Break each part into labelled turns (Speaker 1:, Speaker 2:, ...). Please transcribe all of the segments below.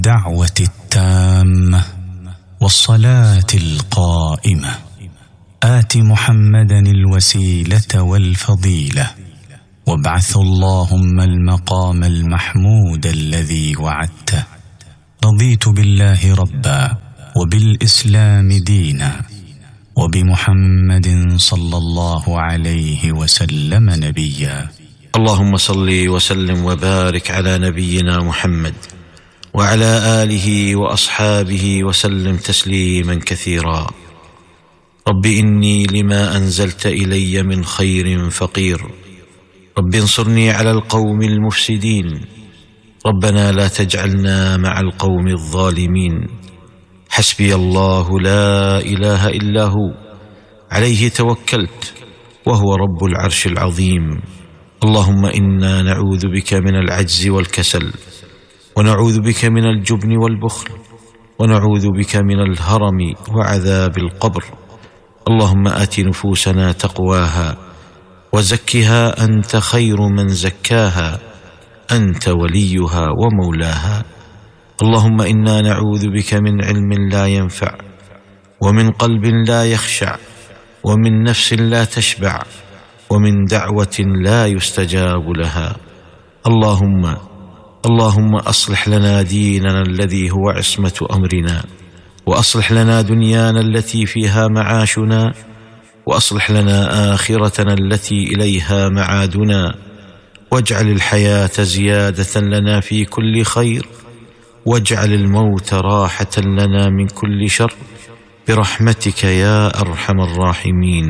Speaker 1: الدعوه التامه والصلاه القائمه ات محمدا الوسيله والفضيله وابعث اللهم المقام المحمود الذي وعدته رضيت بالله ربا وبالاسلام دينا وبمحمد صلى الله عليه وسلم نبيا
Speaker 2: اللهم صل وسلم وبارك على نبينا محمد وعلى اله واصحابه وسلم تسليما كثيرا رب اني لما انزلت الي من خير فقير رب انصرني على القوم المفسدين ربنا لا تجعلنا مع القوم الظالمين حسبي الله لا اله الا هو عليه توكلت وهو رب العرش العظيم اللهم انا نعوذ بك من العجز والكسل ونعوذ بك من الجبن والبخل ونعوذ بك من الهرم وعذاب القبر اللهم ات نفوسنا تقواها وزكها انت خير من زكاها انت وليها ومولاها اللهم انا نعوذ بك من علم لا ينفع ومن قلب لا يخشع ومن نفس لا تشبع ومن دعوه لا يستجاب لها اللهم اللهم اصلح لنا ديننا الذي هو عصمه امرنا واصلح لنا دنيانا التي فيها معاشنا واصلح لنا اخرتنا التي اليها معادنا واجعل الحياه زياده لنا في كل خير واجعل الموت راحه لنا من كل شر برحمتك يا ارحم الراحمين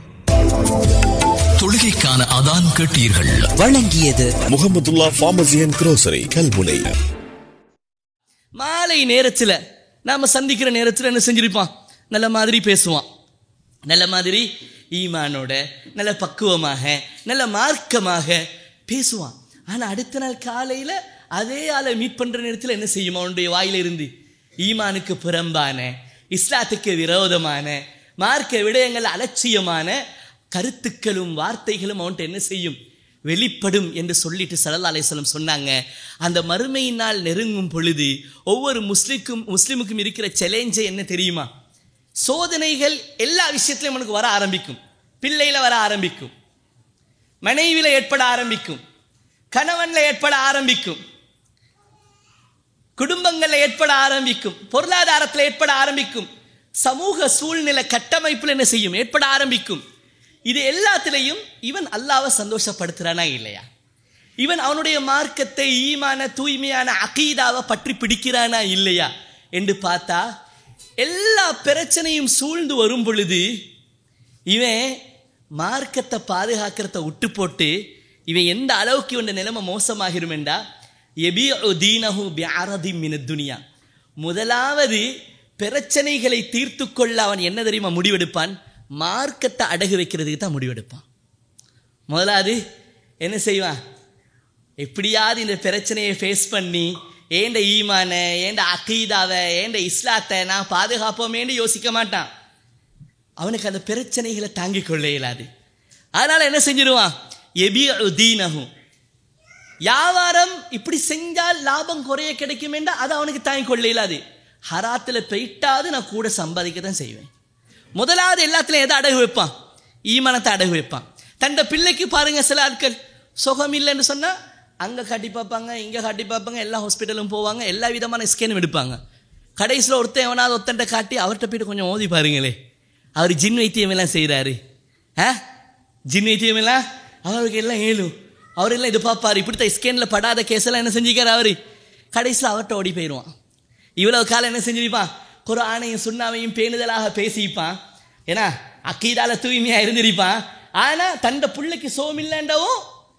Speaker 3: தொழுகைக்கான அதான் கேட்டீர்கள்
Speaker 4: வழங்கியது
Speaker 5: Mohamedulla pharmacy and grocery Kalmunai
Speaker 6: மாலை நேரத்தில் நாம சந்திக்கிற நேரத்தில் என்ன செஞ்சிருப்பான் நல்ல மாதிரி பேசுவான் நல்ல மாதிரி ஈமானோட நல்ல பக்குவமாக நல்ல மார்க்கமாக பேசுவான் ஆனால் அடுத்த நாள் காலையில் அதே ஆளை மீட் பண்ணுற நேரத்தில் என்ன செய்யும் அவனுடைய வாயில இருந்து ஈமானுக்கு புறம்பான இஸ்லாத்துக்கு விரோதமான மார்க்க விடயங்கள் அலட்சியமான கருத்துக்களும் வார்த்தைகளும் அவன்கிட்ட என்ன செய்யும் வெளிப்படும் என்று சொல்லிட்டு சல்லா அலிஸ்லம் சொன்னாங்க அந்த மறுமையினால் நெருங்கும் பொழுது ஒவ்வொரு முஸ்லிக்கும் முஸ்லிமுக்கும் இருக்கிற சேலஞ்சே என்ன தெரியுமா சோதனைகள் எல்லா விஷயத்திலும் அவனுக்கு வர ஆரம்பிக்கும் பிள்ளையில வர ஆரம்பிக்கும் மனைவியில ஏற்பட ஆரம்பிக்கும் கணவன்ல ஏற்பட ஆரம்பிக்கும் குடும்பங்கள்ல ஏற்பட ஆரம்பிக்கும் பொருளாதாரத்தில் ஏற்பட ஆரம்பிக்கும் சமூக சூழ்நிலை கட்டமைப்பில் என்ன செய்யும் ஏற்பட ஆரம்பிக்கும் இது எல்லாத்திலையும் இவன் அல்லாவை சந்தோஷப்படுத்துறானா இல்லையா இவன் அவனுடைய மார்க்கத்தை ஈமான தூய்மையான அகீதாவை பற்றி பிடிக்கிறானா இல்லையா என்று பார்த்தா எல்லா பிரச்சனையும் சூழ்ந்து வரும் பொழுது இவன் மார்க்கத்தை பாதுகாக்கிறத விட்டு போட்டு இவன் எந்த அளவுக்கு இவன் நிலைமை மோசமாகிருமெண்டா எபி தீனஹு பியாரதி மின துனியா முதலாவது பிரச்சனைகளை தீர்த்து கொள்ள அவன் என்ன தெரியுமா முடிவெடுப்பான் மார்க்கத்தை அடகு வைக்கிறதுக்கு தான் முடிவெடுப்பான் முதலாவது என்ன செய்வான் எப்படியாவது இந்த பிரச்சனையை ஃபேஸ் பண்ணி ஏண்ட ஈமான ஏண்ட அகீதாவை ஏண்ட இஸ்லாத்தை நான் பாதுகாப்போமேன்னு யோசிக்க மாட்டான் அவனுக்கு அந்த பிரச்சனைகளை தாங்கிக் கொள்ள இயலாது அதனால என்ன செஞ்சிருவான் எபி தீனகும் வியாபாரம் இப்படி செஞ்சால் லாபம் குறைய கிடைக்கும் என்றால் அதை அவனுக்கு தாங்கிக் கொள்ள இயலாது ஹராத்தில் போயிட்டாவது நான் கூட சம்பாதிக்க தான் செய்வேன் முதலாவது எல்லாத்துலையும் எதை அடகு வைப்பான் ஈமானத்தை அடகு வைப்பான் தந்த பிள்ளைக்கு பாருங்க சில ஆட்கள் சுகம் இல்லைன்னு சொன்னால் அங்கே காட்டி பார்ப்பாங்க இங்கே காட்டி பார்ப்பாங்க எல்லா ஹாஸ்பிட்டலும் போவாங்க எல்லா விதமான ஸ்கேனும் எடுப்பாங்க கடைசியில் ஒருத்தன் எவனாவது ஒருத்தன்ட்ட காட்டி அவர்கிட்ட போயிட்டு கொஞ்சம் ஓதி பாருங்களே அவர் ஜின் வைத்தியம் எல்லாம் செய்கிறாரு ஆ ஜின் வைத்தியம் எல்லாம் அவருக்கு எல்லாம் ஏழும் அவர் எல்லாம் இது பார்ப்பார் இப்படித்தான் ஸ்கேனில் படாத கேஸெல்லாம் என்ன செஞ்சுக்கார் அவர் கடைசியில் அவர்கிட்ட ஓடி போயிடுவான் இவ்வளவு காலம் என்ன செஞ்சிருப்பான் குரானையும் சுண்ணாவையும் பேணுதலாக பேசிப்பான் ஏன்னா அக்கீதால தூய்மையா இருந்திருப்பான் ஆனா தண்ட புள்ளைக்கு சோமில்லைண்டவும்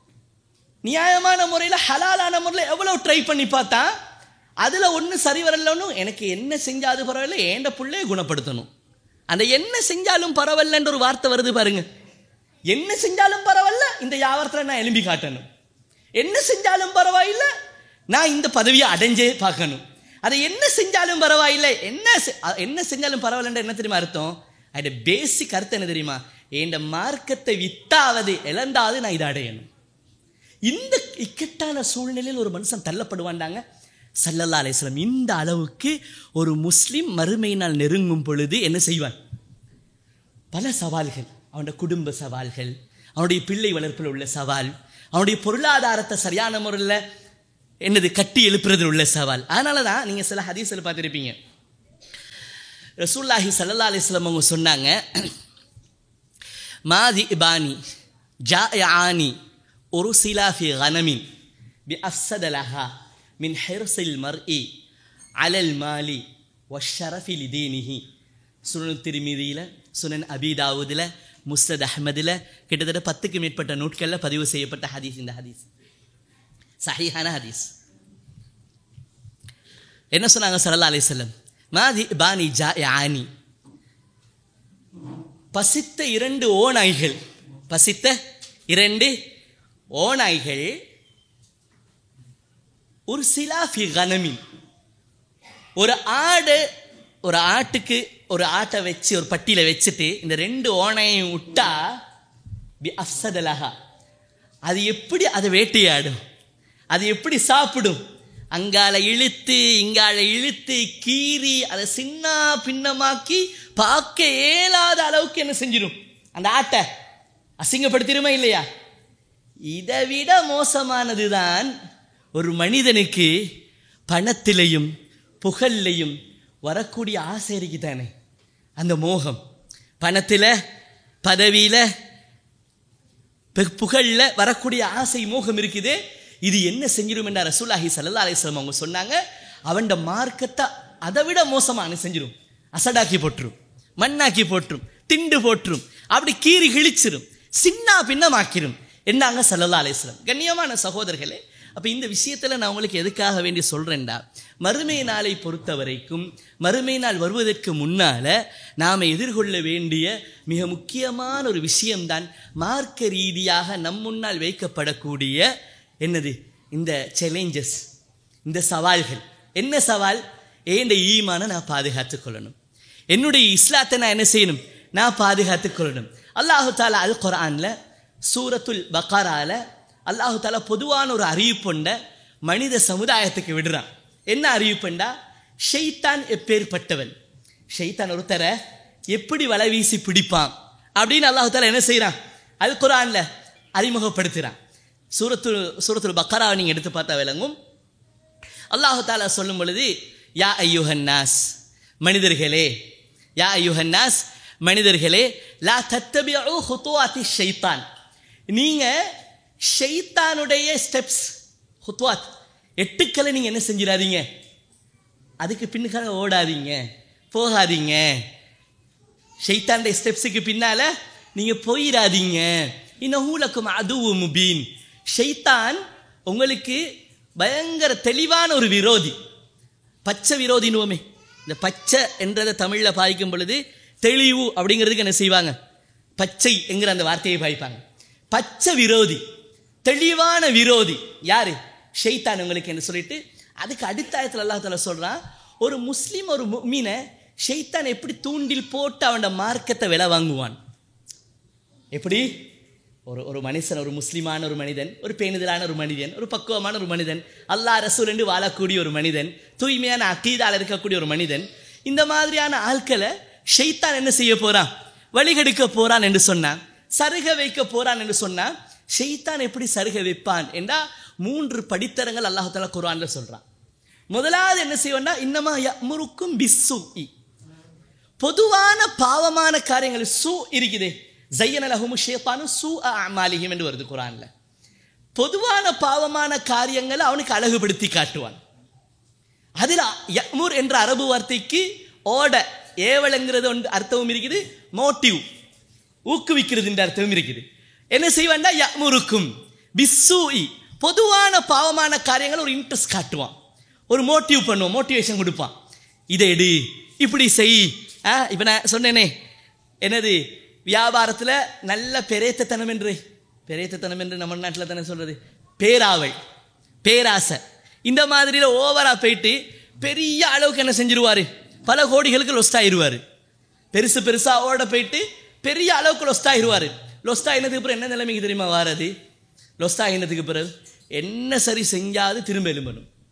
Speaker 6: நியாயமான முறையில் ஹலாலான முறையில் எவ்வளவு ட்ரை பண்ணி பார்த்தா அதுல ஒன்று சரி வரலன்னு எனக்கு என்ன செஞ்சாது பரவாயில்ல ஏண்ட புள்ளைய குணப்படுத்தணும் அந்த என்ன செஞ்சாலும் பரவாயில்லன்ற ஒரு வார்த்தை வருது பாருங்க என்ன செஞ்சாலும் பரவாயில்ல இந்த வியாபாரத்தில் நான் எலும்பி காட்டணும் என்ன செஞ்சாலும் பரவாயில்ல நான் இந்த பதவியை அடைஞ்சே பார்க்கணும் அதை என்ன செஞ்சாலும் பரவாயில்லை என்ன செ- அ- என்ன செஞ்சாலும் பரவாயில்லன்ற என்ன தெரியுமா அர்த்தம் அதோட பேசிக் அர்த்தம் என்ன தெரியுமா என் மார்க்கத்தை வித்தாவது இழந்தாவது நான் இதை அடையணும் இந்த இக்கட்டான சூழ்நிலையில் ஒரு மனுஷன் தள்ளப்படுவான்டாங்க சல்லல்லா அலிஸ்லாம் இந்த அளவுக்கு ஒரு முஸ்லிம் மறுமை நாள் நெருங்கும் பொழுது என்ன செய்வான் பல சவால்கள் அவனுடைய குடும்ப சவால்கள் அவனுடைய பிள்ளை வளர்ப்பில் உள்ள சவால் அவனுடைய பொருளாதாரத்தை சரியான முறையில் என்னது கட்டி எழுப்புறதில் உள்ள சவால் அதனால தான் நீங்கள் சில ஹதீஸில் பார்த்துருப்பீங்க ரசூல்லாஹி சல்லா அலிஸ்லாம் அவங்க சொன்னாங்க மாதி இபானி ஜா ஆனி ஒரு சிலாஃபி கனமின் பி அஃசதலஹா மின் ஹெர்சில் மர்இ அலல் மாலி வஷரஃபி லிதீனிஹி சுனன் திருமீதியில் சுனன் அபிதாவுதில் முஸ்தத் அஹ்மதில் கிட்டத்தட்ட பத்துக்கு மேற்பட்ட நூட்களில் பதிவு செய்யப்பட்ட ஹதீஸ் இந்த ஹதீஸ் சஹீஹான ஹதீஸ் என்ன சொன்னாங்க சல்லா அலிசல்லம் மாதி பானி ஜா ஆனி பசித்த இரண்டு ஓநாய்கள் பசித்த இரண்டு ஓநாய்கள் ஒரு சிலாஃபி கனமின் ஒரு ஆடு ஒரு ஆட்டுக்கு ஒரு ஆட்டை வச்சு ஒரு பட்டியில் வச்சுட்டு இந்த ரெண்டு ஓனையும் விட்டா பி அஃசதலஹா அது எப்படி அதை வேட்டையாடும் அது எப்படி சாப்பிடும் அங்கால இழுத்து இங்கால இழுத்து கீறி அதை சின்ன பின்னமாக்கி பார்க்க இயலாத அளவுக்கு என்ன செஞ்சிடும் அந்த ஆட்டை அசிங்கப்படுத்திடுமா இல்லையா இதை விட மோசமானதுதான் ஒரு மனிதனுக்கு பணத்திலையும் புகழ்லையும் வரக்கூடிய ஆசை இருக்கு தானே அந்த மோகம் பணத்தில் பதவியில் புகழில் வரக்கூடிய ஆசை மோகம் இருக்குது இது என்ன செஞ்சிடும் என்ற ரசூலாஹி சல்லா அலிஸ்லாம் அவங்க சொன்னாங்க அவன்ட மார்க்கத்தை அதை விட மோசமான செஞ்சிடும் அசடாக்கி போட்டுரும் மண்ணாக்கி போட்டுரும் திண்டு போட்டுரும் அப்படி கீறி கிழிச்சிரும் சின்ன பின்னமாக்கிரும் என்னாங்க சல்லல்லா அலிஸ்லாம் கண்ணியமான சகோதரர்களே அப்போ இந்த விஷயத்தில் நான் உங்களுக்கு எதுக்காக வேண்டி சொல்கிறேன்டா மறுமை நாளை பொறுத்த வரைக்கும் மறுமை நாள் வருவதற்கு முன்னால் நாம் எதிர்கொள்ள வேண்டிய மிக முக்கியமான ஒரு விஷயம்தான் மார்க்க ரீதியாக நம் முன்னால் வைக்கப்படக்கூடிய என்னது இந்த சேலஞ்சஸ் இந்த சவால்கள் என்ன சவால் ஏண்ட ஈமான நான் பாதுகாத்து கொள்ளணும் என்னுடைய இஸ்லாத்தை நான் என்ன செய்யணும் நான் பாதுகாத்து கொள்ளணும் அல்லாஹு தாலா அல் குரான்ல சூரத்துல் பக்காரால அல்லாஹு தாலா பொதுவான ஒரு அறிவிப்புண்ட மனித சமுதாயத்துக்கு விடுறான் என்ன அறிவிப்புண்டா ஷெய்தான் எப்பேற்பட்டவன் ஷெய்தான் ஒருத்தரை எப்படி வலை வீசி பிடிப்பான் அப்படின்னு அல்லாஹு தாலா என்ன செய்கிறான் அல் குரான்ல அறிமுகப்படுத்துகிறான் சூரத்து சூரத்துல் பக்கராவை நீங்கள் எடுத்து பார்த்தா விளங்கும் அல்லாஹு தாலா சொல்லும் பொழுது யா ஐயுஹன்னாஸ் மனிதர்களே யா ஐயுஹன்னாஸ் மனிதர்களே லா தத்தபியு ஹுத்துவாத்தி ஷைத்தான் நீங்கள் ஷைத்தானுடைய ஸ்டெப்ஸ் ஹுத்வாத் எட்டுக்களை நீங்கள் என்ன செஞ்சிடாதீங்க அதுக்கு பின்னுக்காக ஓடாதீங்க போகாதீங்க ஷைத்தானுடைய ஸ்டெப்ஸுக்கு பின்னால் நீங்கள் போயிடாதீங்க இன்னும் அதுவும் முபீன் ஷைத்தான் உங்களுக்கு பயங்கர தெளிவான ஒரு விரோதி பச்சை விரோதினுவோமே இந்த பச்சை என்றதை தமிழில் பாய்க்கும் பொழுது தெளிவு அப்படிங்கிறதுக்கு என்ன செய்வாங்க பச்சை என்கிற அந்த வார்த்தையை பாய்ப்பாங்க பச்சை விரோதி தெளிவான விரோதி யாரு ஷெய்தான் உங்களுக்கு என்ன சொல்லிட்டு அதுக்கு அடுத்த ஆயத்தில் அல்லா தால சொல்றான் ஒரு முஸ்லீம் ஒரு மீனை ஷெய்தான் எப்படி தூண்டில் போட்டு அவனோட மார்க்கத்தை விலை வாங்குவான் எப்படி ஒரு ஒரு மனுஷன் ஒரு முஸ்லீமான ஒரு மனிதன் ஒரு பேணுதலான ஒரு மனிதன் ஒரு பக்குவமான ஒரு மனிதன் அல்லா ரசூல் என்று வாழக்கூடிய ஒரு மனிதன் தூய்மையான அக்கீதால் இருக்கக்கூடிய ஒரு மனிதன் இந்த மாதிரியான ஆட்களை ஷெய்தான் என்ன செய்ய போறான் வழிகெடுக்க போறான் என்று சொன்னான் சருக வைக்க போறான் என்று சொன்னா ஷெய்தான் எப்படி சருக வைப்பான் என்றா மூன்று படித்தரங்கள் அல்லாஹால குரான்ல சொல்றான் முதலாவது என்ன செய்வோம்னா இன்னமா முறுக்கும் பிஸ்ஸு பொதுவான பாவமான காரியங்கள் சு இருக்குதே ஜையன் அலஹுமு ஷேத்தானு சு அமாலிஹிம் என்று வருது குரான்ல பொதுவான பாவமான காரியங்களை அவனுக்கு அழகுபடுத்தி காட்டுவான் அதில் யமுர் என்ற அரபு வார்த்தைக்கு ஓட ஏவலங்கிறது ஒன்று அர்த்தமும் இருக்குது மோட்டிவ் ஊக்குவிக்கிறது என்ற அர்த்தமும் இருக்குது என்ன செய்வான்டா யமுருக்கும் பிஸ்ஸூஇ பொதுவான பாவமான காரியங்கள் ஒரு இன்ட்ரெஸ்ட் காட்டுவான் ஒரு மோட்டிவ் பண்ணுவான் மோட்டிவேஷன் கொடுப்பான் இதை எடு இப்படி செய் ஆ இப்போ நான் சொன்னேனே என்னது வியாபாரத்தில் நல்ல பெரேத்தத்தனம் என்று பெரேத்தத்தனம் என்று நம்ம நாட்டில் தானே சொல்கிறது பேராவை பேராசை இந்த மாதிரியில் ஓவராக போயிட்டு பெரிய அளவுக்கு என்ன செஞ்சிருவார் பல கோடிகளுக்கு லொஸ்ட் ஆயிடுவார் பெருசு பெருசாக ஓட போயிட்டு பெரிய அளவுக்கு லொஸ்ட் ஆயிடுவார் லொஸ்ட் ஆகினதுக்கு பிறகு என்ன நிலைமைக்கு தெரியுமா வாரது லொஸ்ட் ஆகினதுக்கு பிறகு என்ன சரி செஞ்சாது திரும்ப எழும்பணும்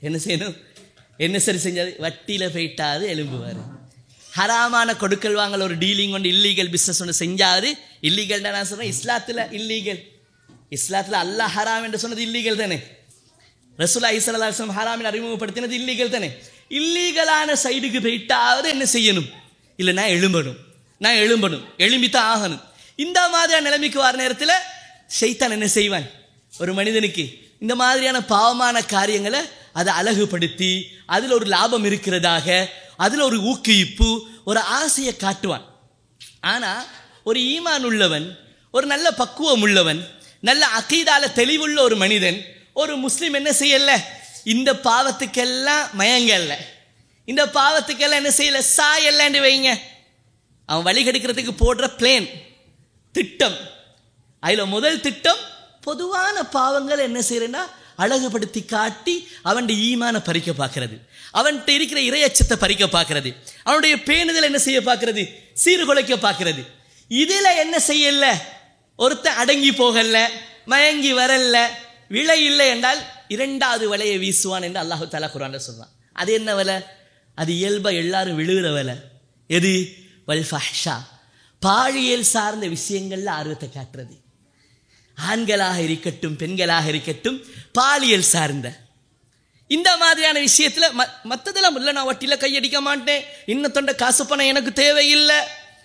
Speaker 6: என்ன செய்யணும் என்ன சரி செஞ்சாது வட்டியில் போயிட்டாது எலும்புவார் ஹராமான கொடுக்கல் வாங்கல் ஒரு டீலிங் ஒன்று இல்லீகல் பிஸ்னஸ் ஒன்று செஞ்சாது இல்லீகல் நான் சொல்கிறேன் இஸ்லாத்தில் இல்லீகல் இஸ்லாத்தில் அல்லாஹ் ஹராம் என்று சொன்னது இல்லீகல் தானே ரசூலா இஸ்லாம் ஹராமின் அறிமுகப்படுத்தினது இல்லீகல் தானே இல்லீகலான சைடுக்கு போயிட்டாவது என்ன செய்யணும் இல்லை நான் எழும்பணும் நான் எழும்பணும் எழும்பித்தான் ஆகணும் இந்த மாதிரியான நிலைமைக்கு வர நேரத்தில் ஷைத்தான் என்ன செய்வான் ஒரு மனிதனுக்கு இந்த மாதிரியான பாவமான காரியங்களை அதை அழகுபடுத்தி அதில் ஒரு லாபம் இருக்கிறதாக அதில் ஒரு ஊக்குவிப்பு ஒரு ஆசையை காட்டுவான் ஆனால் ஒரு ஈமான் உள்ளவன் ஒரு நல்ல பக்குவம் உள்ளவன் நல்ல அகீதால தெளிவுள்ள ஒரு மனிதன் ஒரு முஸ்லீம் என்ன செய்யல இந்த பாவத்துக்கெல்லாம் மயங்கல்ல இந்த பாவத்துக்கெல்லாம் என்ன செய்யல சாயல்லன்னு வைங்க அவன் வழி கெடுக்கிறதுக்கு போடுற பிளேன் திட்டம் அதில் முதல் திட்டம் பொதுவான பாவங்கள் என்ன செய்யறேன்னா அழகுபடுத்தி காட்டி அவன் ஈமான பறிக்க பார்க்கிறது அவன்கிட்ட இருக்கிற இரையச்சத்தை பறிக்க பார்க்கிறது அவனுடைய பேணுதல் என்ன செய்ய பார்க்கிறது சீர்குலைக்க பார்க்கிறது இதில் என்ன செய்யல ஒருத்தன் அடங்கி போகல மயங்கி வரல விலை இல்லை என்றால் இரண்டாவது வலையை வீசுவான் என்று அல்லாஹு தாலா குரான்ல சொல்றான் அது என்ன வலை அது இயல்பா எல்லாரும் விழுகிற வலை எது வல் ஃபஹ்ஷா பாழியல் சார்ந்த விஷயங்கள்ல ஆர்வத்தை காட்டுறது ஆண்களாக இருக்கட்டும் பெண்களாக இருக்கட்டும் பாலியல் சார்ந்த இந்த மாதிரியான விஷயத்துல ம- மத்ததெல்லாம் இல்லை நான் வட்டியில கையடிக்க மாட்டேன் இன்னத்தொண்ட காசு பணம் எனக்கு தேவையில்லை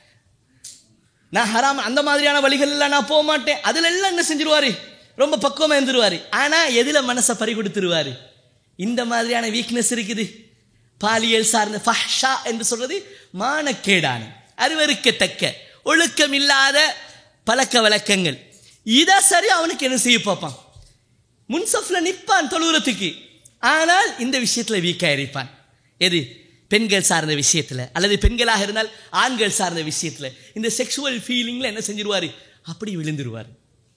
Speaker 6: நான் ஹராம் அந்த மாதிரியான வழிகள்ல நான் போக மாட்டேன் அதுல எல்லாம் என்ன செஞ்சிருவாரு ரொம்ப பக்குவமா இருந்துருவாரு ஆனா எதுல மனசை பறி கொடுத்துருவாரு இந்த மாதிரியான வீக்னஸ் இருக்குது பாலியல் சார்ந்த ஃபஹ்ஷா என்று சொல்றது மானக்கேடான அருவருக்கத்தக்க ஒழுக்கம் இல்லாத பழக்க வழக்கங்கள் இதை சரி அவனுக்கு என்ன செய்ய பார்ப்பான் முன்சஃப்ல நிற்பான் தொழுகிறதுக்கு ஆனால் இந்த விஷயத்துல வீக்கா இருப்பான் எது பெண்கள் சார்ந்த விஷயத்துல அல்லது பெண்களாக இருந்தால் ஆண்கள் சார்ந்த விஷயத்துல இந்த செக்ஷுவல் ஃபீலிங்ல என்ன செஞ்சிருவாரு அப்படி விழுந்துருவார்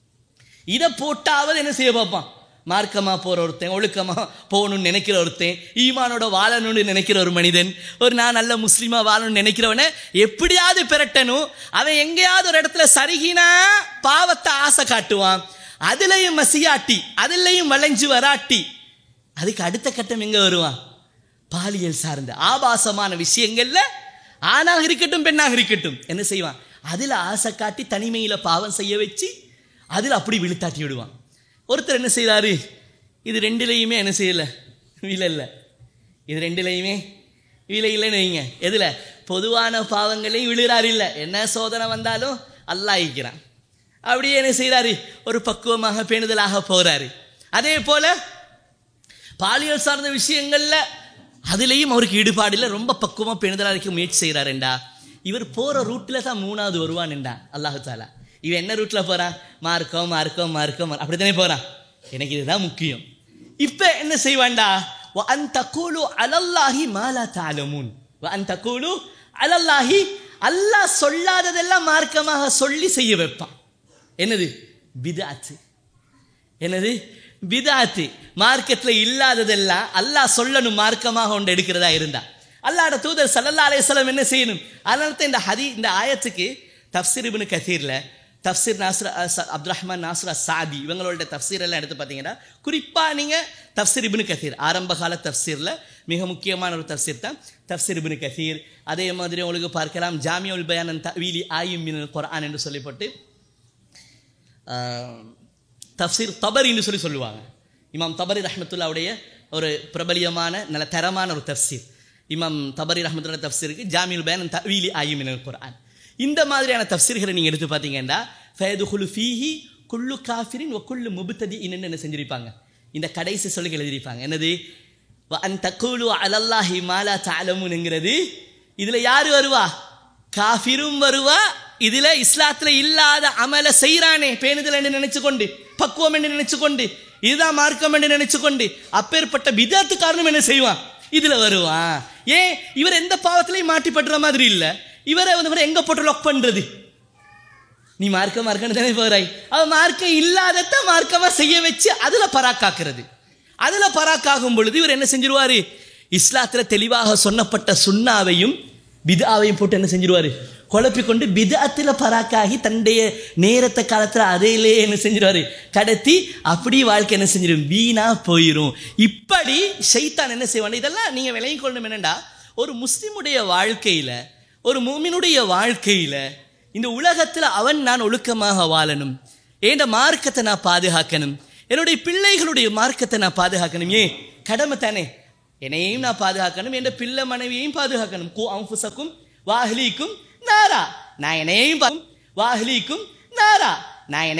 Speaker 6: இதை போட்டாவது என்ன செய்ய பார்ப்பான் மார்க்கமா போற ஒருத்தன் ஒழுக்கமா போகணும்னு நினைக்கிற ஒருத்தன் ஈமானோட வாழணும்னு நினைக்கிற ஒரு மனிதன் ஒரு நான் நல்ல முஸ்லீமா வாழணும்னு நினைக்கிறவனை எப்படியாவது பெரட்டணும் அவன் எங்கேயாவது ஒரு இடத்துல சரிகினா பாவத்தை ஆசை காட்டுவான் அதுலயும் மசியாட்டி அதுலயும் வளைஞ்சு வராட்டி அதுக்கு அடுத்த கட்டம் எங்க வருவான் பாலியல் சார்ந்த ஆபாசமான விஷயங்கள்ல ஆணாக இருக்கட்டும் பெண்ணாக இருக்கட்டும் என்ன செய்வான் அதுல ஆசை காட்டி தனிமையில பாவம் செய்ய வச்சு அதில் அப்படி விழுத்தாட்டி விடுவான் ஒருத்தர் என்ன செய்றாரு இது ரெண்டுலையுமே என்ன செய்யல விலை இல்லை இது ரெண்டுலையுமே விலை இல்லைன்னு வைங்க எதுல பொதுவான பாவங்களையும் விழுறாரு இல்லை என்ன சோதனை வந்தாலும் அல்லாஹிக்கிறான் அப்படியே என்ன செய்றாரு ஒரு பக்குவமாக பேணுதலாக போறாரு அதே போல பாலியல் சார்ந்த விஷயங்கள்ல அதுலேயும் அவருக்கு ஈடுபாடு இல்லை ரொம்ப பக்குவமாக பேணுதலாக இருக்க முயற்சி செய்கிறாருண்டா இவர் போகிற ரூட்டில் தான் மூணாவது வருவான்டா அல்லாஹு தாலா இவன் என்ன ரூட்டில் போகிறான் மார்க்கம் மார்க்கம் மார்க்கம் அப்படி தானே போகிறான் எனக்கு இதுதான் முக்கியம் இப்போ என்ன செய்வான்டா வ அன் தக்கூலு அலல்லாஹி மாலா தாலமுன் வ அன் தக்கூலு அலல்லாஹி அல்லாஹ் சொல்லாததெல்லாம் மார்க்கமாக சொல்லி செய்ய வைப்பான் என்னது பிதாத்து என்னது பிதாத்து மார்க்கத்தில் இல்லாததெல்லாம் அல்லாஹ் சொல்லணும் மார்க்கமாக ஒன்று எடுக்கிறதா இருந்தா அல்லாஹ்ட தூதர் சல்லல்லா அலைஹிஸ்ஸலாம் என்ன செய்யணும் அதனால தான் இந்த ஹதி இந்த ஆயத்துக்கு தஃப்சீர் இப்னு கசீரில் தஃப்சீர் நாஸ்ர அப்துல் ரஹ்மான் நாஸ்ரா சாதி இவங்களோட தஃப்சீர் எல்லாம் எடுத்து பார்த்தீங்கன்னா குறிப்பாக நீங்கள் தஃப்சீர் இப்னு கசீர் ஆரம்ப கால தஃப்சீரில் மிக முக்கியமான ஒரு தஃப்சீர் தான் தஃப்சீர் இப்னு கசீர் அதே மாதிரி உங்களுக்கு பார்க்கலாம் ஜாமியுல் பயானன் தவீலி ஆயும் மினல் குர்ஆன் என்று சொல்லிப்பட்டு ஆஹ், தஃப்சீர் தபரின்னு சொல்லி சொல்லுவாங்க இமாம் தபரி ரஹ்மத்துல்லாவுடைய ஒரு பிரபலியமான நல்ல தரமான ஒரு தஃப்சீர் இமாம் தபரி ரஹ்மத்துல்லா தஃப்சீருக்கு ஜாமியுல் பயான் தவீலி ஆயுமினல் குர்ஆன் இந்த மாதிரியான தஃப்சீர்களை நீங்கள் எடுத்து பார்த்தீங்கன்னா ஃபயதுகுலு ஃபீஹி குல்லு காஃபிரின் ஒ குல்லு முபுத்ததி என்ன செஞ்சிருப்பாங்க இந்த கடைசி சொல்லுகள் எழுதியிருப்பாங்க என்னது வ அன் தக்கூலு அலல்லாஹி மாலா தாலமுன்ங்கிறது இதுல யாரு வருவா காஃபிரும் வருவா இதுல இஸ்லாத்துல இல்லாத அமல செய்றானே பேணுதல் என்று நினைச்சு கொண்டு பக்குவம் என்று நினைச்சு கொண்டு இதுதான் மார்க்கம் என்று நினைச்சு கொண்டு அப்பேற்பட்ட விதத்து காரணம் என்ன செய்வான் இதுல வருவான் ஏன் இவர் எந்த பாவத்திலையும் மாட்டிப்படுற மாதிரி இல்ல இவரை வந்து இவரை எங்க போட்டு லாக் பண்றது நீ மார்க்க மார்க்கன்னு தானே போறாய் அவ மார்க்கம் இல்லாதத மார்க்கமா செய்ய வச்சு அதுல பராக்காக்குறது அதுல பராக்காகும் பொழுது இவர் என்ன செஞ்சிருவாரு இஸ்லாத்துல தெளிவாக சொன்னப்பட்ட சுண்ணாவையும் பிதாவையும் போட்டு என்ன செஞ்சிருவாரு குழப்பிக்கொண்டு பிதத்தில் பராக்காகி தன்னுடைய நேரத்தை காலத்தில் அதையிலே என்ன செஞ்சிருவாரு கடத்தி அப்படி வாழ்க்கை என்ன செஞ்சிடும் வீணா போயிடும் இப்படி ஷைத்தான் என்ன செய்வான் இதெல்லாம் நீங்க விளங்கிக் கொள்ளணும் என்னண்டா ஒரு முஸ்லிமுடைய வாழ்க்கையில ஒரு மூமினுடைய வாழ்க்கையில இந்த உலகத்துல அவன் நான் ஒழுக்கமாக வாழணும் என் மார்க்கத்தை நான் பாதுகாக்கணும் என்னுடைய பிள்ளைகளுடைய மார்க்கத்தை நான் பாதுகாக்கணும் ஏன் கடமை தானே என்னையும் நான் பாதுகாக்கணும் என் பிள்ளை மனைவியையும் பாதுகாக்கணும் கு அம்புசக்கும் வாஹ்லிக்கும் நாரா நான் என்னையும் பா- வாஹ்லிக்கும் நாரா நான் என்னை